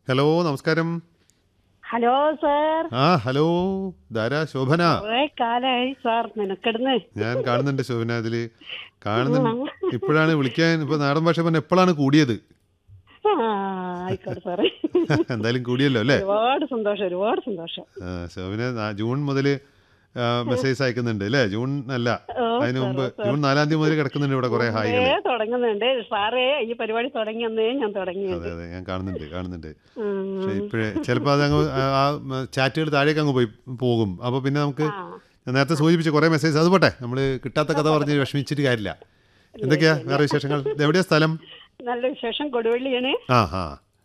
Hello നമസ്കാരം hello sir ആ hello Dhara Shobhana കുറെ കാലായി സാർ നിനക്കിടുന്ന് ഞാൻ കാണുന്നുണ്ട് ശോഭന അതില് കാണുന്നുണ്ട് ഇപ്പോഴാണ് വിളിക്കാൻ ഇപ്പൊ നാടൻ ഭാഷ പറഞ്ഞ എപ്പോഴാണ് കൂടിയത് ആ ആയിക്കോട്ടെ സാറേ എന്തായാലും കൂടിയല്ലോ അല്ലേ ഒരുപാട് സന്തോഷം ഒരുപാട് സന്തോഷം ആ, ശോഭന നാ- ജൂൺ മുതൽ മെസ്സേജ് അയക്കുന്നുണ്ട് അല്ലേ ജൂൺ അല്ല ഓ, അതിന് മുമ്പ് ജൂൺ നാലാം തീയതി മുതൽ കിടക്കുന്നുണ്ട് ഇവിടെ കുറെ ഹായികൾ ഏ തുടങ്ങുന്നുണ്ട് സാറേ ഈ പരിപാടി തുടങ്ങിയെന്നേ ഞാൻ തുടങ്ങിയത് അതെ അതെ ഞാൻ കാണുന്നുണ്ട് കാണുന്നുണ്ട് ഉം. പക്ഷെ ഇപ്പോഴേ ചിലപ്പോൾ അതങ്ങ് ആ- ആ ചാറ്റുകൾ താഴേക്ക് അങ്ങ് പോയി പോകും അപ്പോൾ പിന്നെ നമുക്ക് ആ. ഞാൻ നേരത്തെ സൂചിപ്പിച്ച കുറേ മെസ്സേജ് അത് പോട്ടെ നമ്മൾ കിട്ടാത്ത കഥ പറഞ്ഞ് വിഷമിച്ചിട്ട് കാര്യമില്ല എന്തൊക്കെയാ വേറെ വിശേഷങ്ങൾ ഇത് എവിടെയാ സ്ഥലം നല്ല വിശേഷം കൊടുവള്ളിയാണ് ആ ആ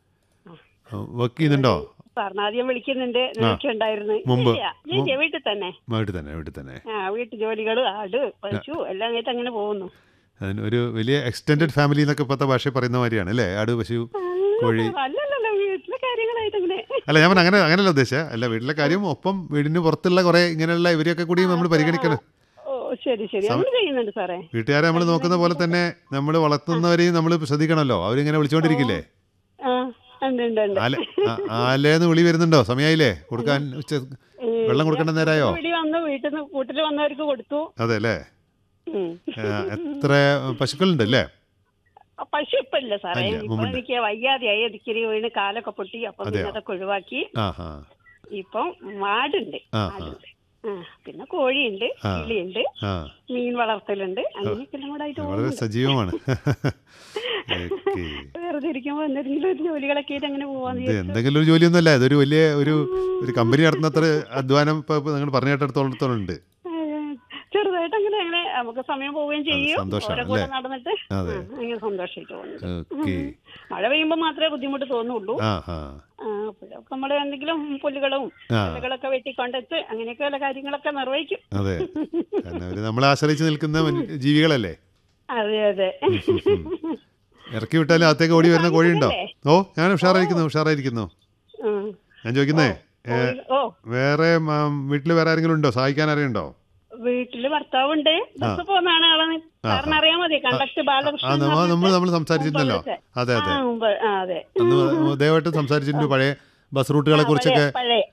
വർക്ക് ചെയ്യുന്നുണ്ടോ സാറിന് ആദ്യം വിളിക്കുന്നുണ്ട് വിളിക്കുണ്ടായിരുന്നു മുമ്പ്. ഇല്ല, ഇല്ല, വീട്ടിൽ തന്നെ വീട്ടിൽ തന്നെ വീട്ടിൽ തന്നെ ആ വീട്ടു ജോലികള് ആട് പശു എല്ലാം ആയിട്ട് അങ്ങനെ പോകുന്നു അതിന് ഒരു വലിയ എക്സ്റ്റെൻഡഡ് ഫാമിലി എന്നൊക്കെ ഇപ്പോഴത്തെ ഭാഷ പറയുന്ന മാതിരിയാണ് അല്ലേ ആട് പശു കോഴി അല്ലല്ലല്ല വീട്ടിലെ കാര്യങ്ങളായിട്ട് അങ്ങനെ അല്ല ഞാൻ പറഞ്ഞ അങ്ങനെ അങ്ങനെയല്ല ഉദ്ദേശിച്ചത് അല്ല വീട്ടിലെ കാര്യം ഒപ്പം വീടിന് പുറത്തുള്ള കുറേ ഇങ്ങനെയുള്ള ഇവരെയൊക്കെ കൂടി നമ്മൾ പരിഗണിക്കണം ഓ ശരി ശരി അങ്ങനെ ചെയ്യുന്നുണ്ട് സാറേ വീട്ടുകാരെ നമ്മൾ നോക്കുന്ന പോലെ തന്നെ നമ്മൾ വളർത്തുന്നവരെയും നമ്മൾ ശ്രദ്ധിക്കണമല്ലോ അവരിങ്ങനെ വിളിച്ചുകൊണ്ടിരിക്കില്ലേ ആ ഉണ്ട് ഉണ്ട് ഉണ്ട് ആല ആ- ആലേന്ന് വിളി വരുന്നുണ്ടോ സമയായില്ലേ കൊടുക്കാൻ ഉച്ച വെള്ളം കൊടുക്കേണ്ട നേരമായോ വീട്ടിൽ വന്നു വീട്ടിൽ നിന്ന് കൂട്ടിൽ വന്നവർക്ക് കൊടുത്തു അതെ അല്ലേ ഉം. ആ, എത്ര പശുക്കളുണ്ട് അല്ലേ ആ, പശു ഇപ്പൊ ഇല്ല സാറേ ഇല്ല, ഇപ്പൊ മുമ്പുണ്ട്. എനിക്ക് വയ്യാതെയായി ഇടിക്കരി വീണ് കാലൊക്കെ പൊട്ടി അപ്പൊ പിന്നെ അതെയോ? അതൊക്കെ ഒഴിവാക്കി ആ ഹാ ഇപ്പം മാടുണ്ട് ആ, മാടുണ്ട് ആ പിന്നെ കോഴിയുണ്ട് ആ. കിളിയുണ്ട് ആ മീൻ വളർത്തലുണ്ട് അങ്ങനെയൊക്കെ എല്ലാം കൂടെ ആയിട്ട് വളരെ പോകുന്നുണ്ട് സജീവമാണ് ഓക്കെ വെറുതെ ഇരിക്കുമ്പോ എന്തെങ്കിലും ഒരു ജോലികളൊക്കെ ആയിട്ട് അങ്ങനെ പോവാന്ന് ഇത് വിചാരിച്ചു എന്തെങ്കിലും ഒരു ജോലിയൊന്നുമല്ല ഇതൊരു വലിയ ഒരു ഒരു കമ്പനി നടത്തുന്നത്ര അധ്വാനം ഇപ്പൊ നിങ്ങൾ പറഞ്ഞു കേട്ടിടത്തോളത്തോളം ഉണ്ട് ഏ, ചെറുതായിട്ട് അങ്ങനെ അങ്ങനെ നമുക്ക് സമയം പോവുകയും ചെയ്യും സന്തോഷാണ് ഓരോ കൂടെ അല്ലേ? നടന്നിട്ട് അതെ. ആ, അങ്ങനെ സന്തോഷമായിട്ട് പോകുന്നു ഓക്കെ മഴ പെയ്യുമ്പോൾ മാത്രമേ ബുദ്ധിമുട്ട് തോന്നുള്ളൂ ആ ആ ആ, അപ്പോഴൊക്കെ നമ്മൾ എന്തെങ്കിലും പുല്ലുകളും ആ. ഇലകളൊക്കെ വെട്ടിക്കൊണ്ടെത്ത് അങ്ങനെയൊക്കെയുള്ള കാര്യങ്ങളൊക്കെ നിർവഹിക്കും അതെ കാരണം അവര് നമ്മളെ ആശ്രയിച്ച് നിൽക്കുന്ന മനുഷ്യ- ജീവികളല്ലേ അതെ അതെ ഇറക്കി വിട്ടാലും അകത്തേക്ക് ഓടി വരുന്ന കോഴിയുണ്ടോ ഓ ഞാൻ ഉഷാറായിരിക്കുന്നു ഉഷാറായിരിക്കുന്നു ഉം. ഞാൻ ചോദിക്കുന്നേ ഏ, ഓ വേറെ വീട്ടിൽ വേറെ ആരെങ്കിലും ഉണ്ടോ സഹായിക്കാൻ ആരെയുണ്ടോ വീട്ടില് ഭർത്താവുണ്ട് ബസ് പോകുന്നതാണ് ആളാണ് സാറിന് അറിയാൻ മതി കണ്ടക്ടർ ആ ബാലകൃഷ്ണൻ എന്ന് നമ്മ പറഞ്ഞിട്ട് നമ്മൾ നമ്മൾ സംസാരിച്ചിരുന്നല്ലോ മുമ്പ് അതെ ആ, അതെ മുമ്പ്. ആ, അതെ അന്ന് ദയവായിട്ട് സംസാരിച്ചിട്ടുണ്ട് പഴയ ബസ് റൂട്ടുകളെ കുറിച്ചൊക്കെ പഴയ